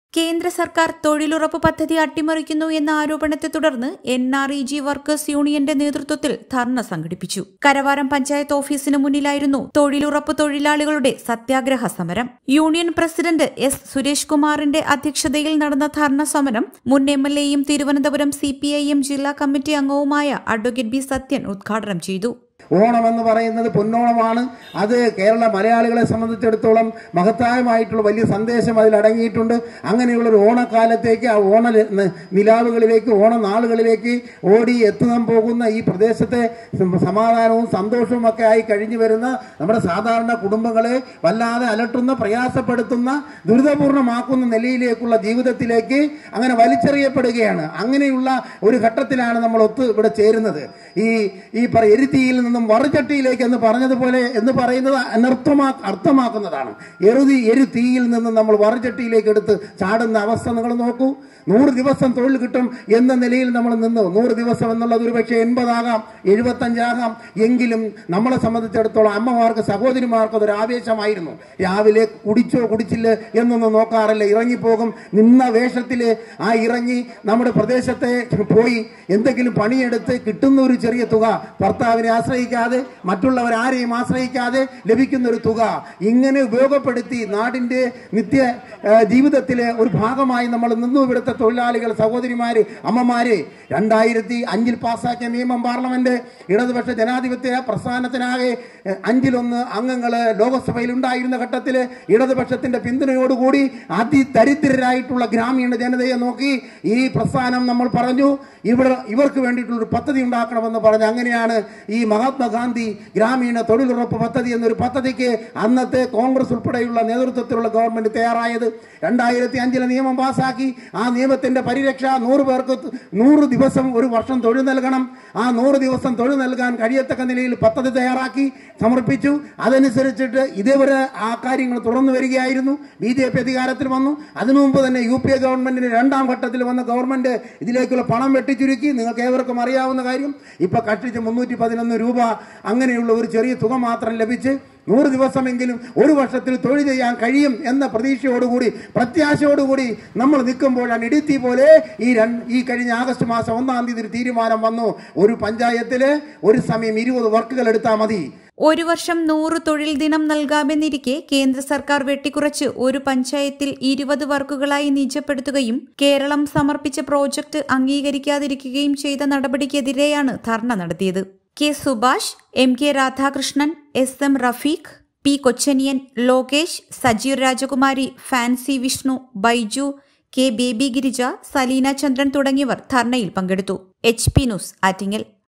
കേന്ദ്ര സർക്കാർ തൊഴിലുറപ്പ് പദ്ധതി അട്ടിമറിക്കുന്നു എന്ന ആരോപണത്തെ തുടർന്ന് N R E G workers യൂണിയന്റെ നേതൃത്വത്തിൽ ധർണ സംഘടിപ്പിച്ചു കരവാരം പഞ്ചായത്ത് ഓഫീസിന് മുന്നിലായിരുന്നു തൊഴിലുറപ്പ് തൊഴിലാളികളുടെ സത്യാഗ്രഹ സമരം യൂണിയൻ പ്രസിഡന്റ് എസ് സുരേഷ് കുമാറിന്റെ അധ്യക്ഷതയിൽ നടന്ന ധർണ സമരം മുൻ എം എൽ എയും Thiruvananthapuram C P I M ജില്ലാ കമ്മിറ്റി അംഗവുമായ അഡ്വക്കേറ്റ് ബി സത്യൻ ഉദ്ഘാടനം ചെയ്തു ഓണം എന്ന് പറയുന്നത് പൊന്നോണമാണ് അത് കേരള മലയാളികളെ സംബന്ധിച്ചിടത്തോളം മഹത്തായമായിട്ടുള്ള വലിയ സന്ദേശം അതിൽ അടങ്ങിയിട്ടുണ്ട് അങ്ങനെയുള്ള ഒരു ഓണക്കാലത്തേക്ക് ആ ഓണ നി- നിലാവുകളിലേക്ക് ഓണനാളുകളിലേക്ക് ഓടി എത്തുവാൻ പോകുന്ന ഈ പ്രദേശത്തെ സം- സമാധാനവും സന്തോഷവും ഒക്കെ ആയി കഴിഞ്ഞു വരുന്ന നമ്മുടെ സാധാരണ കുടുംബങ്ങളെ വല്ലാതെ അലട്ടുന്ന പ്രയാസപ്പെടുത്തുന്ന ദുരിതപൂർണമാക്കുന്ന നിലയിലേക്കുള്ള ജീവിതത്തിലേക്ക് അങ്ങനെ വലിച്ചെറിയപ്പെടുകയാണ് അങ്ങനെയുള്ള ഒരു ഘട്ടത്തിലാണ് നമ്മൾ ഒത്ത് ഇവിടെ ചേരുന്നത് ഈ ഈ പറ എരുത്തിയിൽ നിന്നും വറുചട്ടിയിലേക്ക് എന്ന് പറഞ്ഞതുപോലെ എന്ന് പറയുന്നത് അനർത്ഥമാ അർത്ഥമാക്കുന്നതാണ് എറുതി എരു തീയിൽ നിന്നും നമ്മൾ വറുചട്ടിയിലേക്ക് എടുത്ത് ചാടുന്ന അവസ്ഥ നിങ്ങൾ നോക്കൂ നൂറ് ദിവസം തൊഴിൽ കിട്ടും എന്ന നിലയിൽ നമ്മൾ നിന്നു നൂറ് ദിവസം എന്നുള്ളത് ഒരു പക്ഷേ എൺപതാകാം എഴുപത്തഞ്ചാകാം എങ്കിലും നമ്മളെ സംബന്ധിച്ചിടത്തോളം അമ്മമാർക്ക് സഹോദരിമാർക്ക് അതൊരു ആവേശമായിരുന്നു രാവിലെ കുടിച്ചോ കുടിച്ചില്ല എന്നൊന്നും നോക്കാറില്ല ഇറങ്ങിപ്പോകും നിന്ന വേഷത്തിൽ ആ ഇറങ്ങി നമ്മുടെ പ്രദേശത്തെ പോയി എന്തെങ്കിലും പണിയെടുത്ത് കിട്ടുന്ന ഒരു ചെറിയ തുക ഭർത്താവിനെ ആശ്രയിക്കാതെ മറ്റുള്ളവർ ആരെയും ആശ്രയിക്കാതെ ലഭിക്കുന്ന ഒരു തുക ഇങ്ങനെ ഉപയോഗപ്പെടുത്തി നാടിന്റെ നിത്യ ആ, ജീവിതത്തിലെ ഒരു ഭാഗമായി നമ്മൾ നിന്നു ഇവിടുത്തെ തൊഴിലാളികൾ സഹോദരിമാര് അമ്മമാര് രണ്ടായിരത്തി അഞ്ചിൽ പാസ്സാക്കിയ നിയമം പാർലമെന്റ് ഇടതുപക്ഷ ജനാധിപത്യ പ്രസ്ഥാനത്തിനാകെ എ, അഞ്ചിലൊന്ന് അംഗങ്ങൾ ലോകസഭയിൽ ഉണ്ടായിരുന്ന ഘട്ടത്തിൽ ഇടതുപക്ഷത്തിന്റെ പിന്തുണയോടുകൂടി അതിദരിദ്രരായിട്ടുള്ള ഗ്രാമീണ ജനതയെ നോക്കി ഈ പ്രസ്ഥാനം നമ്മൾ പറഞ്ഞു ഇവിടെ ഇവർക്ക് വേണ്ടിയിട്ടുള്ള ഒരു പദ്ധതി ഉണ്ടാക്കണമെന്ന് പറഞ്ഞ് അങ്ങനെയാണ് ഈ മഹാത്മാഗാന്ധി ഗ്രാമീണ തൊഴിലുറപ്പ് പദ്ധതി എന്നൊരു പദ്ധതിക്ക് അന്നത്തെ കോൺഗ്രസ് ഉൾപ്പെടെയുള്ള നേതൃത്വത്തിലുള്ള ഗവൺമെന്റ് തയ്യാറായത് രണ്ടായിരത്തി അഞ്ചിലെ നിയമം പാസാക്കി ആ നിയമത്തിന്റെ പരിരക്ഷ നൂറ് പേർക്ക് ത- നൂറ് ദിവസം ഒരു വർഷം തൊഴിൽ നൽകണം ആ നൂറ് ദിവസം തൊഴിൽ നൽകാൻ കഴിയത്തക്ക നിലയിൽ പദ്ധതി തയ്യാറാക്കി സമർപ്പിച്ചു അതനുസരിച്ചിട്ട് ഇതേവരെ ആ കാര്യങ്ങൾ തുടർന്നു വരികയായിരുന്നു ബി ജെ പി അധികാരത്തിൽ വന്നു അതിനു മുമ്പ് തന്നെ യു പി എ ഗവൺമെന്റിന് രണ്ടാം ഘട്ടത്തിൽ വന്ന ഗവൺമെന്റ് ഇതിലേക്കുള്ള പണം വെട്ടിച്ചുരുക്കി നിങ്ങൾക്ക് ഏവർക്കും അറിയാവുന്ന കാര്യം ഇപ്പൊ കഷ്ടിച്ച് മുന്നൂറ്റി പതിനൊന്ന് രൂപ അങ്ങനെയുള്ള ഒരു ചെറിയ തുക മാത്രം ലഭിച്ച് നൂറ് ദിവസമെങ്കിലും ഒരു വർഷത്തിൽ തൊഴിൽ ചെയ്യാൻ കഴിയും എന്ന പ്രതീക്ഷയോടുകൂടി പ്രത്യാശയോടുകൂടി നമ്മൾ നിൽക്കുമ്പോഴാണ് ഇടുത്തി പോലെ ഈ രണ്ട് ഈ കഴിഞ്ഞ ആഗസ്റ്റ് മാസം ഒന്നാം തീയതി ഒരു തീരുമാനം വന്നു ഒരു പഞ്ചായത്തില് ഒരു സമയം ഇരുപത് വർക്കുകൾ എടുത്താൽ മതി ഒരു വർഷം നൂറ് തൊഴിൽ ദിനം നൽകാമെന്നിരിക്കെ കേന്ദ്ര സർക്കാർ വെട്ടിക്കുറച്ച് ഒരു പഞ്ചായത്തിൽ ഇരുപത് വർക്കുകളായി നിജപ്പെടുത്തുകയും കേരളം സമർപ്പിച്ച പ്രോജക്ട് അംഗീകരിക്കാതിരിക്കുകയും ചെയ്ത നടപടിക്കെതിരെയാണ് ധർണ നടത്തിയത് K Subhash M K Radhakrishnan S M Rafeeq P Kochaniyan Lokesh Sajeer Rajakumari Fancy Vishnu Biju K Baby Girija Saleena Chandran തുടങ്ങിയവർ ധർണയിൽ പങ്കെടുത്തു എച്ച് പി ന്യൂസ് ആറ്റിങ്ങൽ